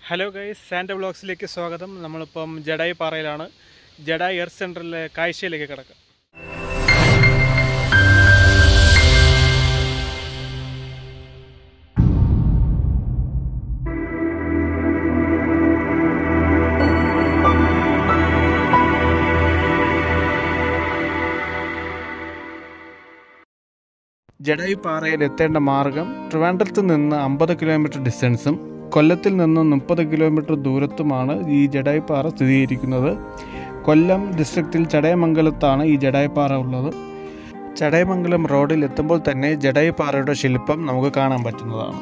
hello guys സാൻഡ വ്ളോഗ്സിലേക്ക് സ്വാഗതം നമ്മളിപ്പം ജഡായി പാറയിലാണ് ജഡായി earth സെൻറ്ററിലെ കാഴ്ചയിലേക്ക് കിടക്കുക ജഡായി പാറയിൽ എത്തേണ്ട മാർഗം ട്രിവാൻഡ്രത്ത് നിന്ന് അമ്പത് കിലോമീറ്റർ ഡിസ്റ്റൻസും കൊല്ലത്തിൽ നിന്ന് മുപ്പത് കിലോമീറ്റർ ദൂരത്തുമാണ് ഈ ജഡായിപ്പാറ സ്ഥിതി ചെയ്തിരിക്കുന്നത് കൊല്ലം ഡിസ്ട്രിക്റ്റിൽ ചടയമംഗലത്താണ് ഈ ജഡായിപ്പാറ ഉള്ളത് ചടയമംഗലം റോഡിൽ എത്തുമ്പോൾ തന്നെ ജഡായിപ്പാറയുടെ ശില്പം നമുക്ക് കാണാൻ പറ്റുന്നതാണ്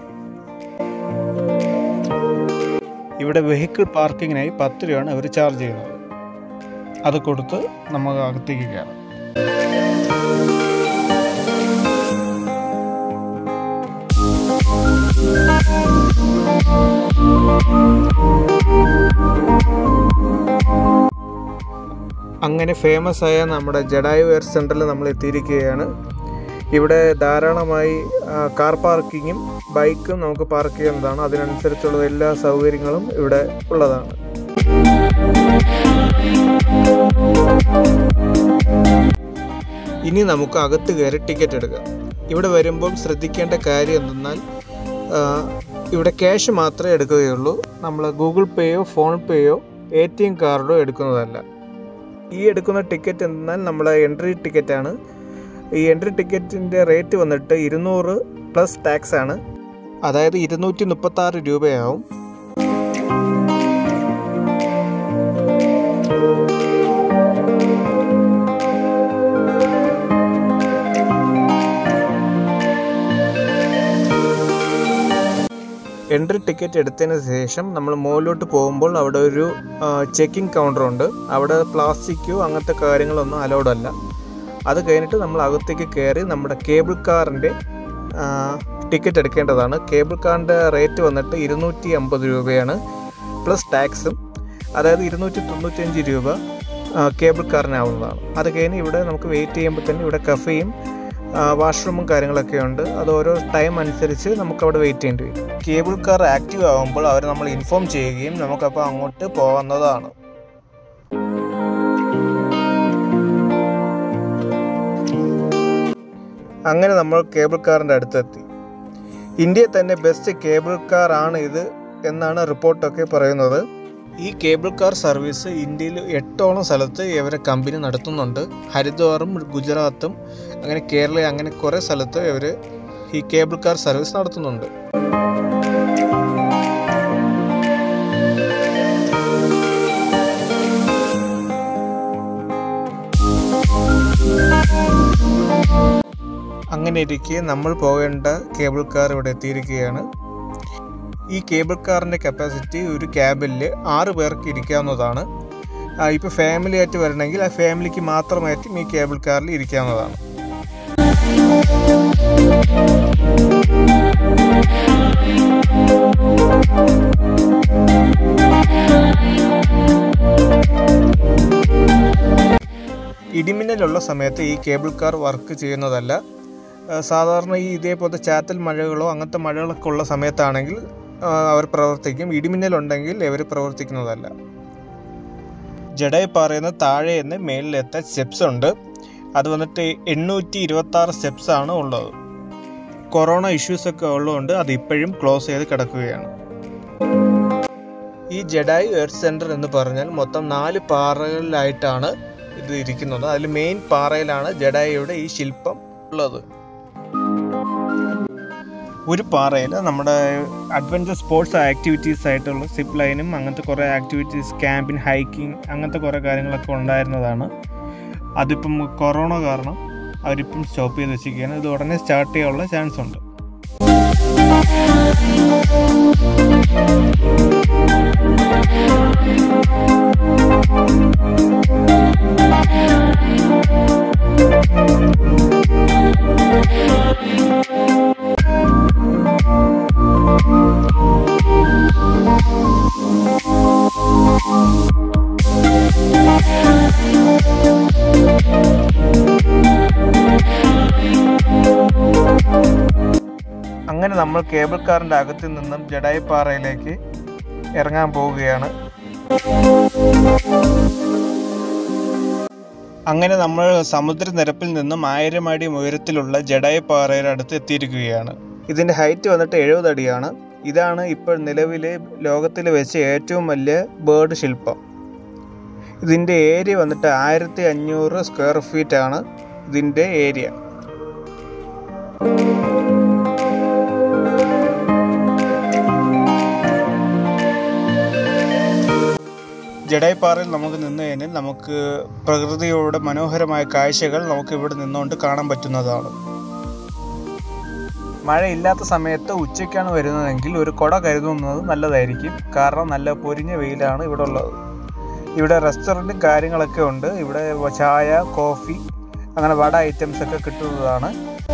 ഇവിടെ വെഹിക്കിൾ പാർക്കിങ്ങിനായി പത്ത് രൂപയാണ് അവർ ചാർജ് ചെയ്യുന്നത് അത് കൊടുത്ത് നമുക്ക് അകത്തേക്ക് കയറാം അങ്ങനെ ഫേമസ് ആയ നമ്മുടെ ജഡായു വെയർ സെൻറ്ററിൽ നമ്മൾ എത്തിയിരിക്കുകയാണ് ഇവിടെ ധാരാളമായി ആ, കാർ പാർക്കിങ്ങും ബൈക്കും നമുക്ക് പാർക്ക് ചെയ്യുന്നതാണ് അതിനനുസരിച്ചുള്ള എല്ലാ സൗകര്യങ്ങളും ഇവിടെ ഉള്ളതാണ് ഇനി നമുക്ക് അകത്ത് കയറി ടിക്കറ്റ് എടുക്കാം ഇവിടെ വരുമ്പോൾ ശ്രദ്ധിക്കേണ്ട കാര്യം എന്തെന്നാൽ ആ, ഇവിടെ ക്യാഷ് മാത്രമേ എടുക്കുകയുള്ളൂ നമ്മൾ ഗൂഗിൾ പേയോ ഫോൺ പേയോ എ ടി എം കാർഡോ എടുക്കുന്നതല്ല ഈ എടുക്കുന്ന ടിക്കറ്റ് എന്നാൽ നമ്മുടെ എൻട്രി ടിക്കറ്റാണ് ഈ എൻട്രി ടിക്കറ്റിൻ്റെ റേറ്റ് വന്നിട്ട് ഇരുന്നൂറ് പ്ലസ് ടാക്സ് ആണ് അതായത് ഇരുന്നൂറ്റി മുപ്പത്താറ് രൂപയാവും എൻട്രി ടിക്കറ്റ് എടുത്തതിന് ശേഷം നമ്മൾ മുകളിലോട്ട് പോകുമ്പോൾ അവിടെ ഒരു ചെക്കിംഗ് കൗണ്ടർ ഉണ്ട് അവിടെ പ്ലാസ്റ്റിക്കോ അങ്ങനത്തെ കാര്യങ്ങളൊന്നും അലൗഡ് അല്ല അത് കഴിഞ്ഞിട്ട് നമ്മൾ അകത്തേക്ക് കയറി നമ്മുടെ കേബിൾ കാറിൻ്റെ ടിക്കറ്റ് എടുക്കേണ്ടതാണ് കേബിൾ കാറിൻ്റെ റേറ്റ് വന്നിട്ട് ഇരുന്നൂറ്റി അമ്പത് രൂപയാണ് പ്ലസ് ടാക്സും അതായത് ഇരുന്നൂറ്റി തൊണ്ണൂറ്റഞ്ച് രൂപ ആ, കേബിൾ കാറിനാവുന്നതാണ് അത് കഴിഞ്ഞ് ഇവിടെ നമുക്ക് വെയിറ്റ് ചെയ്യുമ്പോൾ തന്നെ ഇവിടെ കഫേയും വാഷ്റൂമും കാര്യങ്ങളൊക്കെ ഉണ്ട് അത് ഓരോ ടൈം അനുസരിച്ച് നമുക്ക് അവിടെ വെയിറ്റ് ചെയ്യേണ്ടി വരും കേബിൾ കാർ ആക്റ്റീവ് ആകുമ്പോൾ അവർ നമ്മൾ ഇൻഫോം ചെയ്യുകയും നമുക്കപ്പോൾ അങ്ങോട്ട് പോകാവുന്നതാണ് അങ്ങനെ നമ്മൾ കേബിൾ കാറിൻ്റെ അടുത്തെത്തി ഇന്ത്യയിൽ തന്നെ ബെസ്റ്റ് കേബിൾ കാർ ആണ് ഇത് എന്നാണ് റിപ്പോർട്ടൊക്കെ പറയുന്നത് ഈ കേബിൾ കാർ സർവീസ് ഇന്ത്യയിൽ എട്ടോളം സ്ഥലത്ത് ഇവരെ കമ്പനി നടത്തുന്നുണ്ട് ഹരിദ്വാറും ഗുജറാത്തും അങ്ങനെ കേരള അങ്ങനെ കുറേ സ്ഥലത്ത് ഇവർ ഈ കേബിൾ കാർ സർവീസ് നടത്തുന്നുണ്ട് അങ്ങനെ ഇരിക്കെ നമ്മൾ പോകേണ്ട കേബിൾ കാർ ഇവിടെ എത്തിയിരിക്കുകയാണ് ഈ കേബിൾ കാറിൻ്റെ കപ്പാസിറ്റി ഒരു ക്യാബിൽ ആറ് പേർക്ക് ഇരിക്കാവുന്നതാണ് ഇപ്പോൾ ഫാമിലി ആയിട്ട് വരണമെങ്കിൽ ആ ഫാമിലിക്ക് മാത്രമായിട്ടും ഈ കേബിൾ കാറിൽ ഇരിക്കാവുന്നതാണ് ഇടിമിന്നലുള്ള സമയത്ത് ഈ കേബിൾ കാർ വർക്ക് ചെയ്യുന്നതല്ല ആ, സാധാരണ ഈ ഇതേപോലത്തെ ചാറ്റൽ മഴകളോ അങ്ങനത്തെ മഴകളൊക്കെ ഉള്ള സമയത്താണെങ്കിൽ ആ, അവർ പ്രവർത്തിക്കും ഇടിമിന്നലുണ്ടെങ്കിൽ ഇവർ പ്രവർത്തിക്കുന്നതല്ല ജഡായി പാറയുന്ന താഴെ നിന്ന് മേളിലെത്താൻ സ്റ്റെപ്സ് ഉണ്ട് അത് വന്നിട്ട് എണ്ണൂറ്റി ഇരുപത്തി ആറ് സ്റ്റെപ്സ് ആണ് ഉള്ളത് കൊറോണ ഇഷ്യൂസ് ഒക്കെ ഉള്ളതുകൊണ്ട് അത് ഇപ്പോഴും ക്ലോസ് ചെയ്ത് കിടക്കുകയാണ് ഈ ജഡായി എർത്ത് സെൻറ്റർ എന്ന് പറഞ്ഞാൽ മൊത്തം നാല് പാറകളിലായിട്ടാണ് ഇത് ഇരിക്കുന്നത് അതിൽ മെയിൻ പാറയിലാണ് ജഡായിയുടെ ഈ ശില്പം ഉള്ളത് ഒരു പാറയിൽ നമ്മുടെ അഡ്വഞ്ചർ സ്പോർട്സ് ആക്ടിവിറ്റീസ് ആയിട്ടുള്ള സിപ്പ് ലൈനും അങ്ങനത്തെ കുറേ ആക്ടിവിറ്റീസ് ക്യാമ്പിംഗ് ഹൈക്കിംഗ് അങ്ങനത്തെ കുറേ കാര്യങ്ങളൊക്കെ ഉണ്ടായിരുന്നതാണ് അതിപ്പം കൊറോണ കാരണം അവരിപ്പം സ്റ്റോപ്പ് ചെയ്ത് വെച്ചിരിക്കുകയാണ് ഇത് ഉടനെ സ്റ്റാർട്ട് ചെയ്യാനുള്ള ചാൻസ് ഉണ്ട് അങ്ങനെ നമ്മൾ കേബിൾ കാറിൻ്റെ അകത്ത് നിന്നും ജഡായിപ്പാറയിലേക്ക് ഇറങ്ങാൻ പോവുകയാണ് അങ്ങനെ നമ്മൾ സമുദ്രനിരപ്പിൽ നിന്നും ആയിരം അടി ഉയരത്തിലുള്ള ജഡായി പാറയുടെ അടുത്ത് എത്തിയിരിക്കുകയാണ് ഇതിൻ്റെ ഹൈറ്റ് വന്നിട്ട് എഴുപത് അടിയാണ് ഇതാണ് ഇപ്പോൾ നിലവിലെ ലോകത്തിൽ വെച്ച് ഏറ്റവും വലിയ ബേർഡ് ശില്പം ഇതിൻ്റെ ഏരിയ വന്നിട്ട് ആയിരത്തി അഞ്ഞൂറ് സ്ക്വയർ ഫീറ്റ് ആണ് ഇതിൻ്റെ ഏരിയ ജഡായിപ്പാറയിൽ നമുക്ക് നിന്ന് കഴിഞ്ഞാൽ നമുക്ക് പ്രകൃതിയുടെ മനോഹരമായ കാഴ്ചകൾ നമുക്ക് ഇവിടെ നിന്നുകൊണ്ട് കാണാൻ പറ്റുന്നതാണ് മഴയില്ലാത്ത സമയത്ത് ഉച്ചയ്ക്കാണ് വരുന്നതെങ്കിൽ ഒരു കുട കരുതുന്നത് നല്ലതായിരിക്കും കാരണം നല്ല പൊരിഞ്ഞ വെയിലാണ് ഇവിടെ ഉള്ളത് ഇവിടെ റെസ്റ്റോറൻറ്റും കാര്യങ്ങളൊക്കെ ഉണ്ട് ഇവിടെ ചായ കോഫി അങ്ങനെ വട ഐറ്റംസ് ഒക്കെ കിട്ടുന്നതാണ്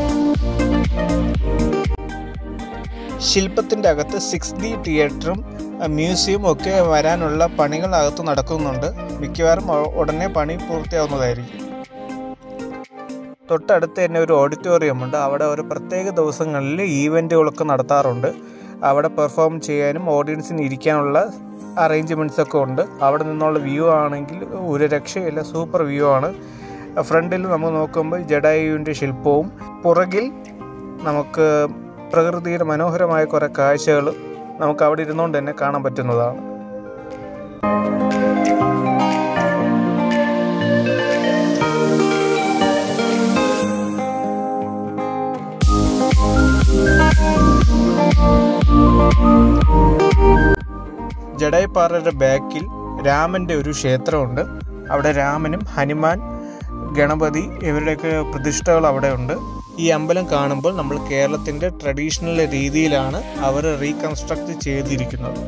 ശില്പത്തിൻ്റെ അകത്ത് സിക്സ് ഡി തിയേറ്ററും മ്യൂസിയം ഒക്കെ വരാനുള്ള പണികൾ അകത്ത് നടക്കുന്നുണ്ട് മിക്കവാറും ഉ- ഉടനെ പണി പൂർത്തിയാവുന്നതായിരിക്കും തൊട്ടടുത്ത് തന്നെ ഒരു ഓഡിറ്റോറിയം ഉണ്ട് അവിടെ ഒരു പ്രത്യേക ദിവസങ്ങളിൽ ഈവൻറ്റുകളൊക്കെ നടത്താറുണ്ട് അവിടെ പെർഫോം ചെയ്യാനും ഓഡിയൻസിന് ഇരിക്കാനുള്ള അറേഞ്ച്മെൻറ്റ്സ് ഒക്കെ ഉണ്ട് അവിടെ നിന്നുള്ള വ്യൂ ആണെങ്കിൽ ഒരു രക്ഷയില്ല സൂപ്പർ വ്യൂ ആണ് ഫ്രണ്ടിൽ നമ്മൾ നോക്കുമ്പോൾ ജഡായുവിൻ്റെ ശില്പവും പുറകിൽ നമുക്ക് പ്രകൃതിയുടെ മനോഹരമായ കുറേ കാഴ്ചകൾ നമുക്ക് അവിടെ ഇരുന്നുകൊണ്ട് തന്നെ കാണാൻ പറ്റുന്നതാണ് ജഡായിപ്പാറയുടെ ബാക്കിൽ രാമൻ്റെ ഒരു ക്ഷേത്രമുണ്ട് അവിടെ രാമനും ഹനുമാൻ ഗണപതി ഇവരുടെയൊക്കെ പ്രതിഷ്ഠകൾ അവിടെ ഉണ്ട് ഈ അമ്പലം കാണുമ്പോൾ നമ്മൾ കേരളത്തിൻ്റെ ട്രഡീഷണൽ രീതിയിലാണ് അവർ റീകൺസ്ട്രക്ട് ചെയ്തിരിക്കുന്നത്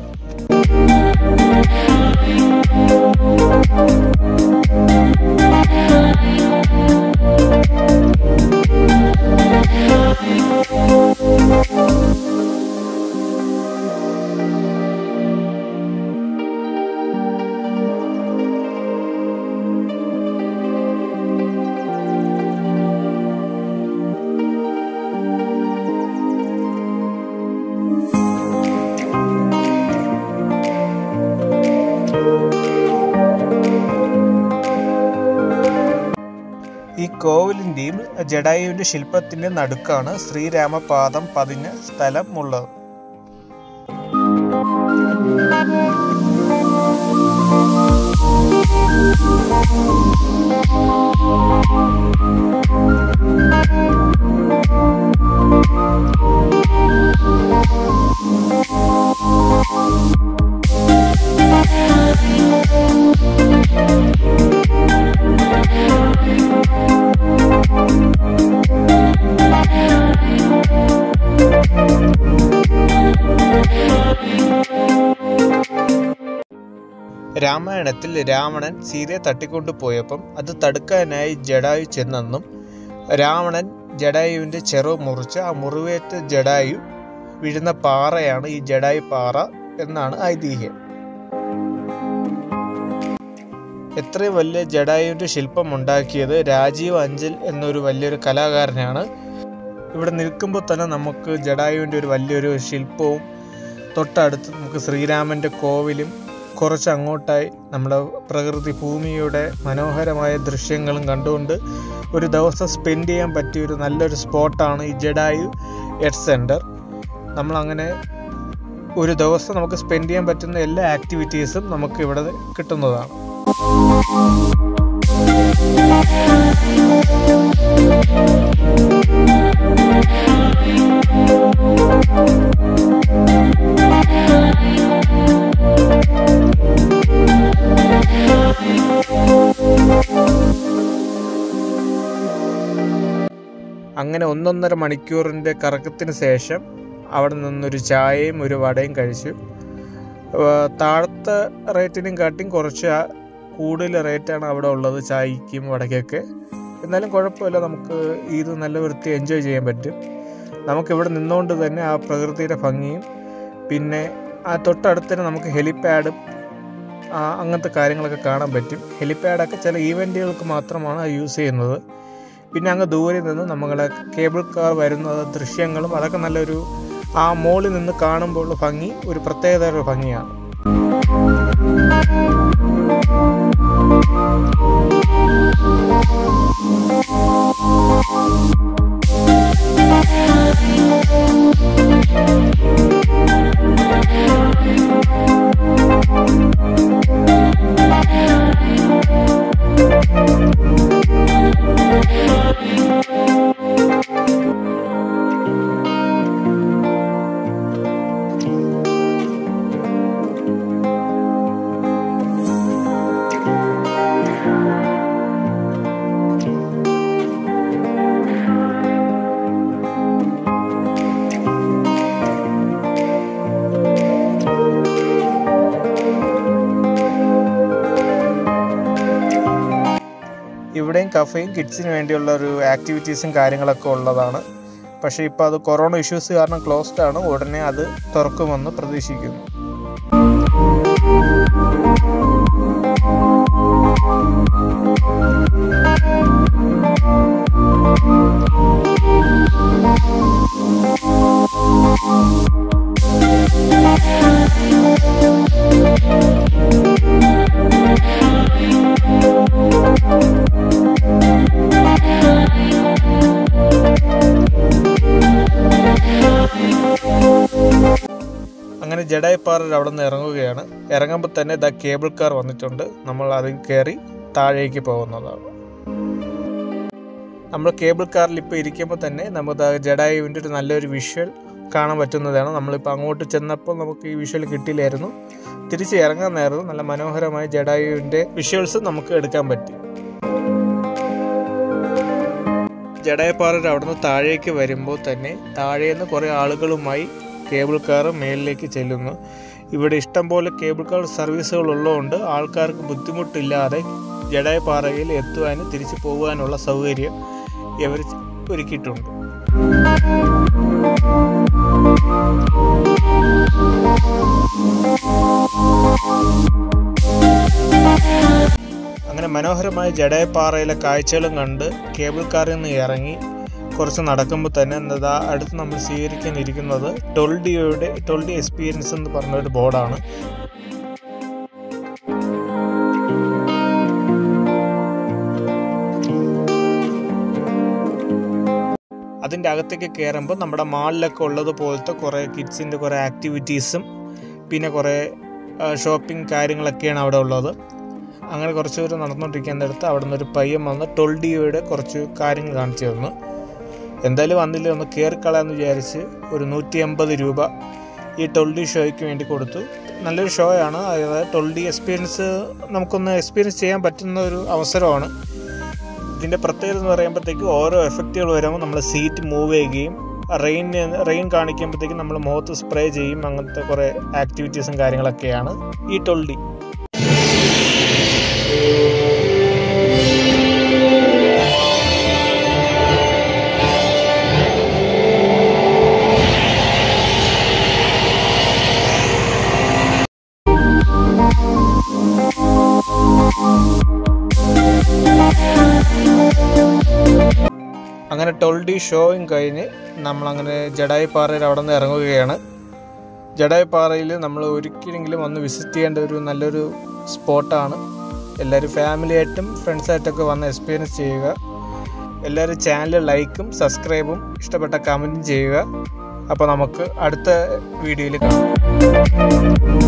ഈ കോവിലിൻ്റെയും ജഡായുവിൻ്റെ ശില്പത്തിൻ്റെ നടുക്കാണ് ശ്രീരാമപാദം പതിഞ്ഞ സ്ഥലം ഉള്ളത് രാമായണത്തിൽ രാവണൻ സീതയെ തട്ടിക്കൊണ്ടു പോയപ്പം അത് തടുക്കാനായി ജഡായു ചെന്നെന്നും രാവണൻ ജഡായുവിൻ്റെ ചെറു മുറിച്ച് ആ മുറിവേറ്റ ജഡായു വീഴുന്ന പാറയാണ് ഈ ജഡായു പാറ എന്നാണ് ഐതിഹ്യം എത്രയും വലിയ ജഡായുവിൻ്റെ ശില്പം ഉണ്ടാക്കിയത് രാജീവ് അഞ്ചൽ എന്നൊരു വലിയൊരു കലാകാരനാണ് ഇവിടെ നിൽക്കുമ്പോൾ തന്നെ നമുക്ക് ജഡായുവിൻ്റെ ഒരു വലിയൊരു ശില്പവും തൊട്ടടുത്ത് നമുക്ക് ശ്രീരാമൻ്റെ കോവിലും കുറച്ച് അങ്ങോട്ടായി നമ്മുടെ പ്രകൃതി ഭൂമിയുടെ മനോഹരമായ ദൃശ്യങ്ങളും കണ്ടുകൊണ്ട് ഒരു ദിവസം സ്പെൻഡ് ചെയ്യാൻ പറ്റിയ ഒരു നല്ലൊരു സ്പോട്ടാണ് ഈ ജഡായു എഡ് സെൻറ്റർ നമ്മളങ്ങനെ ഒരു ദിവസം നമുക്ക് സ്പെൻഡ് ചെയ്യാൻ പറ്റുന്ന എല്ലാ ആക്ടിവിറ്റീസും നമുക്ക് ഇവിടെ കിട്ടുന്നതാണ് അങ്ങനെ ഒന്നൊന്നര മണിക്കൂറിൻ്റെ കറക്കത്തിന് ശേഷം അവിടെ നിന്നൊരു ചായയും ഒരു വടയും കഴിച്ചു ഏർ താഴത്തെ റേറ്റിനും കാട്ടിയും കുറച്ച് ആ- കൂടുതൽ റേറ്റാണ് അവിടെ ഉള്ളത് ചായക്കും വടക്കൊക്കെ എന്നാലും കുഴപ്പമില്ല നമുക്ക് ഇത് നല്ല വൃത്തി എൻജോയ് ചെയ്യാൻ പറ്റും നമുക്കിവിടെ നിന്നുകൊണ്ട് തന്നെ ആ പ്രകൃതിയുടെ ഭംഗിയും പിന്നെ ആ തൊട്ടടുത്ത് തന്നെ നമുക്ക് ഹെലിപ്പാഡും ആ, അങ്ങനത്തെ കാര്യങ്ങളൊക്കെ കാണാൻ പറ്റും ഹെലിപ്പാഡൊക്കെ ചില ഈവൻറ്റുകൾക്ക് മാത്രമാണ് അത് യൂസ് ചെയ്യുന്നത് പിന്നെ അങ്ങ് ദൂരെ നിന്ന് നമ്മളെ കേബിൾ കാർ വരുന്ന ദൃശ്യങ്ങളും അതൊക്കെ നല്ലൊരു ആ മോളിൽ നിന്ന് കാണുമ്പോൾ ഉള്ള ഭംഗി ഒരു പ്രത്യേകതര ഭംഗിയാണ് ഇവിടെയും കഫയും കിഡ്സിന് വേണ്ടിയുള്ള ഒരു ആക്ടിവിറ്റീസും കാര്യങ്ങളൊക്കെ ഉള്ളതാണ് പക്ഷേ ഇപ്പോൾ അത് കൊറോണ ഇഷ്യൂസ് കാരണം ക്ലോസ്ഡ് ആണ് ഉടനെ അത് തുറക്കുമെന്ന് പ്രതീക്ഷിക്കുന്നു അങ്ങനെ ജഡായിപ്പാറ അവിടെ നിന്ന് ഇറങ്ങുകയാണ് ഇറങ്ങുമ്പോൾ തന്നെ ഇതാ കേബിൾ കാർ വന്നിട്ടുണ്ട് നമ്മൾ അതിൽ കയറി താഴേക്ക് പോകുന്നതാണ് നമ്മൾ കേബിൾ കാറിൽ ഇപ്പോൾ ഇരിക്കുമ്പോൾ തന്നെ നമുക്ക് ജഡായുവിൻ്റെ ഒരു നല്ലൊരു വിഷ്വൽ കാണാൻ പറ്റുന്നതാണ് നമ്മളിപ്പോൾ അങ്ങോട്ട് ചെന്നപ്പോൾ നമുക്ക് ഈ വിഷ്വൽ കിട്ടിയില്ലായിരുന്നു തിരിച്ച് ഇറങ്ങാൻ നേരം നല്ല മനോഹരമായ ജഡായുവിൻ്റെ വിഷ്വൽസ് നമുക്ക് എടുക്കാൻ പറ്റി ജഡായപ്പാറ അവിടുന്ന് താഴേക്ക് വരുമ്പോൾ തന്നെ താഴേന്ന് കുറേ ആളുകളുമായി കേബിൾ കാർ മേളിലേക്ക് ചെല്ലുന്നു ഇവിടെ ഇഷ്ടം പോലെ കേബിൾ കാർ സർവീസുകൾ ഉള്ളതുകൊണ്ട് ആൾക്കാർക്ക് ബുദ്ധിമുട്ടില്ലാതെ ജഡായപ്പാറയിൽ എത്തുവാനും തിരിച്ചു പോകാനുള്ള സൗകര്യം ഇവർ ഒരുക്കിയിട്ടുണ്ട് അങ്ങനെ മനോഹരമായ ജഡായപ്പാറയിലെ കാഴ്ചകളും കണ്ട് കേബിൾ കാറിൽ നിന്ന് ഇറങ്ങി കുറച്ച് നടക്കുമ്പോൾ തന്നെ എന്താ അടുത്ത് നമ്മൾ സ്വീകരിക്കാനിരിക്കുന്നത് ടൊൾഡിയുടെ ടൊൾഡി എക്സ്പീരിയൻസ് എന്ന് പറഞ്ഞ ഒരു ബോർഡാണ് അതിൻ്റെ അകത്തേക്ക് കയറുമ്പോൾ നമ്മുടെ മാളിലൊക്കെ ഉള്ളത് പോലത്തെ കുറേ കിഡ്സിൻ്റെ കുറേ ആക്ടിവിറ്റീസും പിന്നെ കുറേ ഷോപ്പിംഗ് കാര്യങ്ങളൊക്കെയാണ് അവിടെ ഉള്ളത് അങ്ങനെ കുറച്ച് ദൂരം നടന്നുകൊണ്ടിരിക്കുന്നിടത്ത് അവിടെ നിന്ന് ഒരു പയ്യൻ വന്ന് ടൊൾഡിയുടെ കുറച്ച് കാര്യങ്ങൾ കാണിച്ചു തന്നു എന്തായാലും വന്നില്ല ഒന്ന് കയറിക്കളയാന്ന് വിചാരിച്ച് ഒരു നൂറ്റി അമ്പത് രൂപ ഈ ടൊൾഡി ഷോയ്ക്ക് വേണ്ടി കൊടുത്തു നല്ലൊരു ഷോ ആണ് അതായത് ടൊൾഡി എക്സ്പീരിയൻസ് നമുക്കൊന്ന് എക്സ്പീരിയൻസ് ചെയ്യാൻ പറ്റുന്ന ഒരു അവസരമാണ് ഇതിൻ്റെ പ്രത്യേകത എന്ന് പറയുമ്പോഴത്തേക്ക് ഓരോ എഫക്റ്റുകൾ വരുമ്പോൾ നമ്മൾ സീറ്റ് മൂവ് ചെയ്യുകയും റെയിൻ റെയിൻ കാണിക്കുമ്പോഴത്തേക്കും നമ്മൾ മുഖത്ത് സ്പ്രേ ചെയ്യും അങ്ങനത്തെ കുറേ ആക്ടിവിറ്റീസും കാര്യങ്ങളൊക്കെയാണ് ഈ ടൊൾഡി അങ്ങനെ ടൊൾഡി ഷോയും കഴിഞ്ഞ് നമ്മളങ്ങനെ ജഡായി പാറയിൽ അവിടെ നിന്ന് ഇറങ്ങുകയാണ് ജഡായി പാറയിൽ നമ്മൾ ഒരിക്കലെങ്കിലും വന്ന് വിസിറ്റ് ചെയ്യേണ്ട ഒരു നല്ലൊരു സ്പോട്ടാണ് എല്ലാവരും ഫാമിലിയായിട്ടും ഫ്രണ്ട്സായിട്ടൊക്കെ വന്ന് എക്സ്പീരിയൻസ് ചെയ്യുക എല്ലാവരും ചാനൽ ലൈക്കും സബ്സ്ക്രൈബും ഇഷ്ടപ്പെട്ട കമൻറ്റും ചെയ്യുക അപ്പോൾ നമുക്ക് അടുത്ത വീഡിയോയിൽ കാണാം